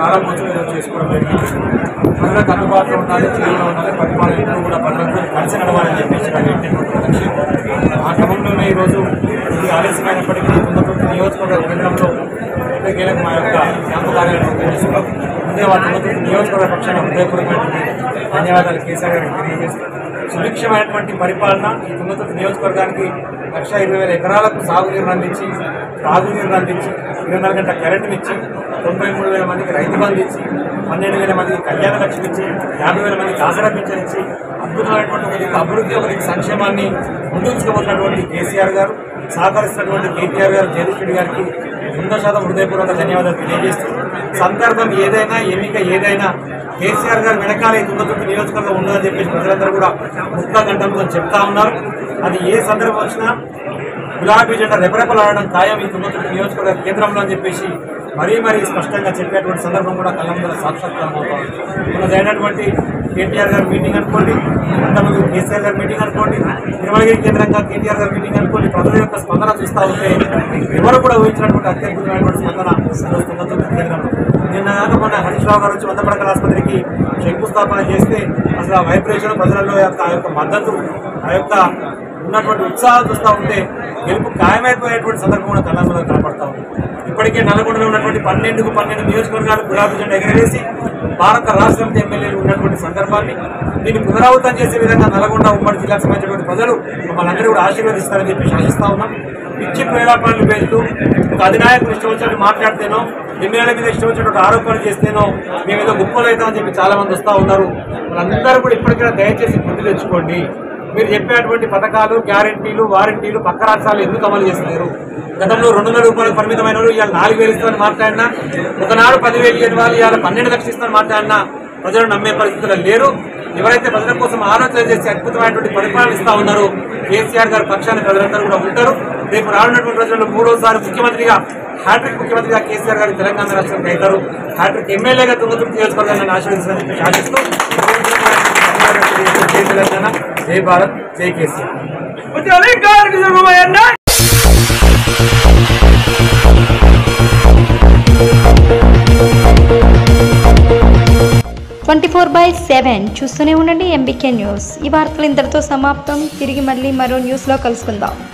ప్రారంభోత్సవం ఈరోజు చేసుకోవడం జరిగింది ప్రజలకు అందుబాటులో ఉండాలి చేరులో ఉండాలి పరిపాలన ఎప్పుడు కూడా ప్రజలకు కలిసి నడవాలని చెప్పేసి నా వ్యక్తిగత లక్ష్యం ఆ క్రమంలోనే ఈరోజు ఇది ఆలస్యమైనప్పటికీ తుంగతుర్తి నియోజకవర్గ కేంద్రంలో ఎక్కడికైనా మా యొక్క క్యాంపు కార్యాలయం చేసుకున్నాం ముందే వాళ్ళ తుంగతుర్తి నియోజకవర్గ పక్షాన హృదయపూర్వకమైనటువంటి ధన్యవాదాలు కేసీఆర్ గారికి తెలియజేస్తాం సుభిక్షమైనటువంటి పరిపాలన ఈ తుంగతుర్తి నియోజకవర్గానికి లక్ష ఇరవై వేల ఎకరాలకు సాగునీరు అందించి త్రాగునీరు అందించి ఇరవై నాలుగు గంటల కరెంటుని ఇచ్చి తొంభై మూడు వేల మందికి రైతు బంధు ఇచ్చి పన్నెండు వేల మందికి కళ్యాణ లక్ష్మి ఇచ్చి యాభై వేల మందికి ఆసరా పింఛన్ ఇచ్చి అద్భుతమైనటువంటి ఒక దిక్కు అభివృద్ధి ఒక దిక్కు సంక్షేమాన్ని ముందుంచుకోబోతున్నటువంటి కేసీఆర్ గారు సహకరిస్తున్నటువంటి కేటీఆర్ గారు జగదీష్ రెడ్డి గారికి వంద శాతం హృదయపూర్వక ధన్యవాదాలు తెలియజేస్తూ సందర్భం ఏదైనా ఎన్నిక ఏదైనా కేసీఆర్ గారు వెనకాల ఈ తుంగతుర్తి నియోజకవర్గం ఉండదని చెప్పేసి ప్రజలందరూ కూడా ముక్త గంటంతో చెప్తా ఉన్నారు అది ఏ సందర్భం వచ్చినా గులాబీ జెండా రెపరెపలాడడం ఖాయం ఈ తుంగతుర్తి నియోజకవర్గ కేంద్రంలో అని చెప్పేసి మరీ మరీ స్పష్టంగా చెప్పేటువంటి సందర్భం కూడా కళ్ళ ముందర సాక్షాత్కారం అవుతుంది మన జరిగినటువంటి కేటీఆర్ గారి మీటింగ్ అనుకోండి అంతకుముందు కేసీఆర్ గారి మీటింగ్ అనుకోండి తిరుమలగిరి కేంద్రంగా కేటీఆర్ గారి మీటింగ్ అనుకోండి ప్రజల యొక్క స్పందన చూస్తూ ఉంటే ఎవరు కూడా ఊహించినటువంటి అత్యద్భుతమైనటువంటి స్పందన ఈరోజు తుంగతుర్తి కేంద్రంలో నిన్న కాక మొన్న హరీష్ రావు గారు వచ్చి వంద పడకల ఆసుపత్రికి శంకుస్థాపన చేస్తే అసలు ఆ వైబ్రేషన్ ప్రజలలో యొక్క ఆ యొక్క మద్దతు ఆ యొక్క ఉన్నటువంటి ఉత్సాహం చూస్తూ ఉంటే గెలుపు ఖాయమైపోయేటువంటి సందర్భం కూడా కళ్ళంలో కనపడతా ఉంది ఇప్పటికే నల్గొండలో ఉన్నటువంటి పన్నెండుకు పన్నెండు నియోజకవర్గాలు గులాబీ జెండా ఎగరవేసి భారత రాష్ట్రం ఎమ్మెల్యేలు ఉన్నటువంటి సందర్భాన్ని దీన్ని పునరావృతం చేసే విధంగా నల్గొండ ఉమ్మడి జిల్లాకు సంబంధించినటువంటి ప్రజలు మమ్మల్ని కూడా ఆశీర్వదిస్తారని చెప్పి ఆశిస్తా ఉన్నాం పిచ్చి ప్రేలాపనలు పేరుతూ ఒక అధినాయకుడు ఇష్టం వచ్చినట్టు మాట్లాడితేనో ఎమ్మెల్యేల మీద ఇష్టం వచ్చినట్టు ఆరోపణలు చేస్తేనో మేము ఏదో గుప్పలు అవుతామని చెప్పి చాలా మంది వస్తూ ఉన్నారు వాళ్ళందరూ కూడా ఇప్పటికైనా దయచేసి బుద్ధి తెచ్చుకోండి మీరు చెప్పేటువంటి పథకాలు గ్యారంటీలు వారంటీలు పక్క రాష్ట్రాలు ఎందుకు అమలు చేస్తున్నారు గతంలో రెండు వందల రూపాయలకు పరిమితమైన వాళ్ళు ఇవాళ నాలుగు వేలు ఇస్తామని మాట్లాడినా ఒకనాడు పదివేలు ఇవ్వని వాళ్ళు ఇవాళ పన్నెండు లక్షలు ఇస్తామని మాట్లాడినా ప్రజలు నమ్మే పరిస్థితుల్లో లేరు ఎవరైతే ప్రజల కోసం ఆలోచన చేసి అద్భుతమైనటువంటి పరిపాలన ఇస్తా ఉన్నారో కేసీఆర్ గారి పక్షాన్ని ప్రజలందరూ కూడా ఉంటారు రేపు రానున్నటువంటి రోజుల్లో మూడోసారి ముఖ్యమంత్రిగా హ్యాట్రిక్ ముఖ్యమంత్రిగా కేసీఆర్ గారి తెలంగాణ రాష్ట్రానికి అవుతారు హ్యాట్రిక్ ఎమ్మెల్యేగా తుంగతుర్తి నియోజకవర్గాన్ని ఆశీర్వదిస్తారని చెప్పి ఆశిస్తూ జై తెలంగాణ జై భారత్ జై KCR twenty four by seven చూస్తూనే ఉండండి ఎంబీకే న్యూస్ ఈ వార్తలు ఇంతటితో సమాప్తం తిరిగి మళ్ళీ మరో న్యూస్లో కలుసుకుందాం